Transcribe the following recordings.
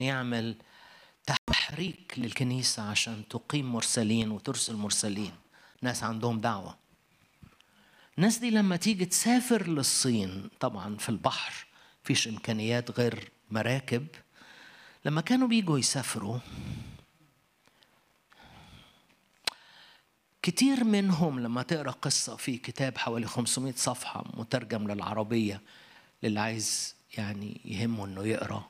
يعمل تحريك للكنيسة عشان تقيم مرسلين وترسل مرسلين ناس عندهم دعوة الناس دي لما تيجي تسافر للصين طبعا في البحر فيش إمكانيات غير مراكب لما كانوا بيجوا يسافروا كتير منهم لما تقرا قصة في كتاب حوالي 500 صفحة مترجم للعربية للي عايز يعني يهمه انه يقرا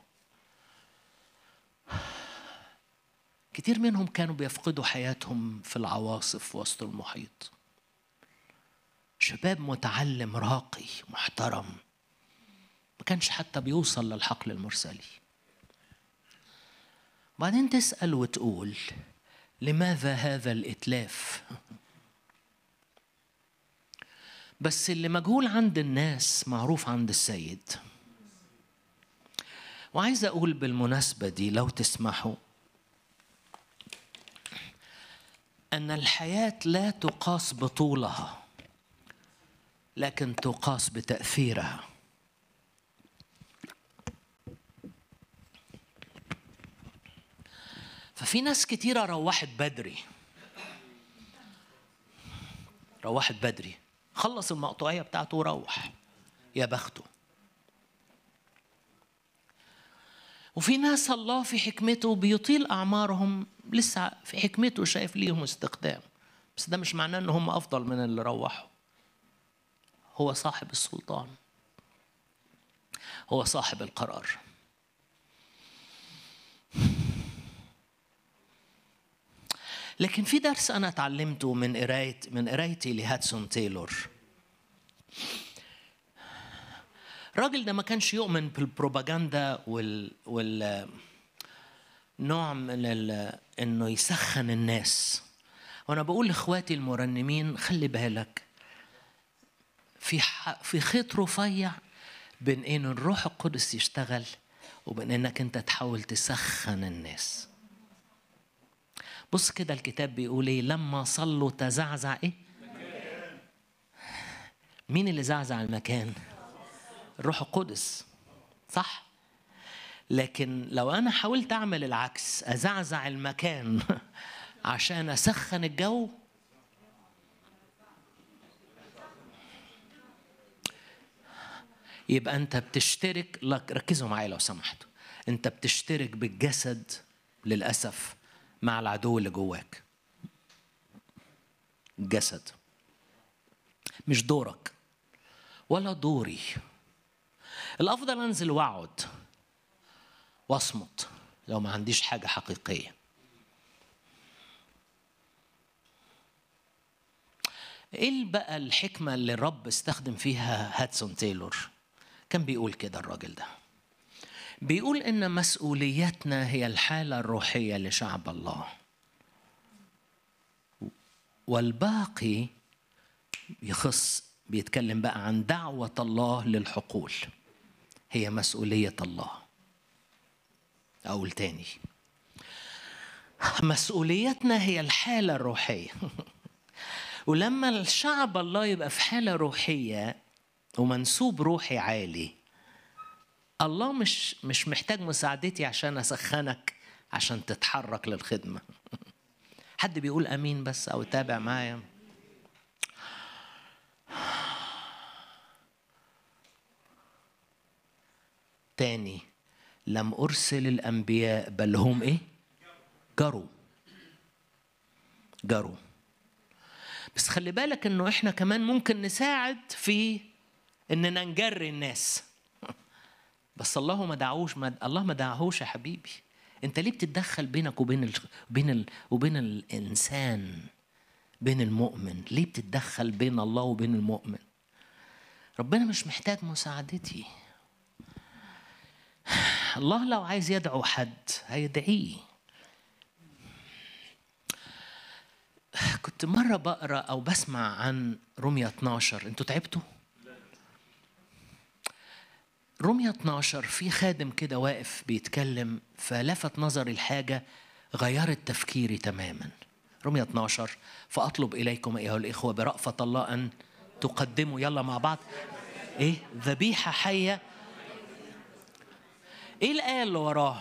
كتير منهم كانوا بيفقدوا حياتهم في العواصف وسط المحيط شباب متعلم راقي محترم ما كانش حتى بيوصل للحقل المرسلي بعدين تسأل وتقول لماذا هذا الإتلاف بس اللي مجهول عند الناس معروف عند السيد وعايز أقول بالمناسبة دي لو تسمحوا أن الحياة لا تقاس بطولها لكن تقاس بتأثيرها ففي ناس كتيرة روحت بدري روحت بدري خلص المقطوعية بتاعته وروح يا بخته وفي ناس الله في حكمته بيطيل أعمارهم لسه في حكمته شايف ليهم استخدام بس ده مش معناه ان هم افضل من اللي روحوا هو صاحب السلطان هو صاحب القرار لكن في درس انا اتعلمته من قرايه من قرايتي لهاتسون تايلور الراجل ده ما كانش يؤمن بالبروباجندا وال وال نوع من ال... انه يسخن الناس وانا بقول لاخواتي المرنمين خلي بالك في ح... في خيط رفيع بين ان الروح القدس يشتغل وبين انك انت تحاول تسخن الناس بص كده الكتاب بيقول ايه لما صلوا تزعزع ايه مين اللي زعزع المكان الروح القدس صح لكن لو انا حاولت اعمل العكس ازعزع المكان عشان اسخن الجو يبقى انت بتشترك لك ركزوا معايا لو سمحتوا انت بتشترك بالجسد للاسف مع العدو اللي جواك الجسد مش دورك ولا دوري الافضل انزل واقعد واصمت لو ما عنديش حاجه حقيقيه ايه بقى الحكمه اللي الرب استخدم فيها هاتسون تايلور كان بيقول كده الراجل ده بيقول ان مسؤوليتنا هي الحاله الروحيه لشعب الله والباقي يخص بيتكلم بقى عن دعوه الله للحقول هي مسؤوليه الله اقول تاني مسؤوليتنا هي الحاله الروحيه ولما الشعب الله يبقى في حاله روحيه ومنسوب روحي عالي الله مش مش محتاج مساعدتي عشان اسخنك عشان تتحرك للخدمه حد بيقول امين بس او تابع معايا تاني لم ارسل الانبياء بل هم ايه جروا جروا بس خلي بالك انه احنا كمان ممكن نساعد في اننا نجري الناس بس الله ما دعوش ما الله ما دعاهوش يا حبيبي انت ليه بتتدخل بينك وبين ال... بين ال... وبين الانسان بين المؤمن ليه بتتدخل بين الله وبين المؤمن ربنا مش محتاج مساعدتي الله لو عايز يدعو حد هيدعيه كنت مرة بقرا أو بسمع عن رمية 12 أنتوا تعبتوا؟ رمية 12 في خادم كده واقف بيتكلم فلفت نظري الحاجة غيرت تفكيري تماما رمية 12 فأطلب إليكم أيها الإخوة برأفة الله أن تقدموا يلا مع بعض إيه ذبيحة حية إيه الآية اللي وراها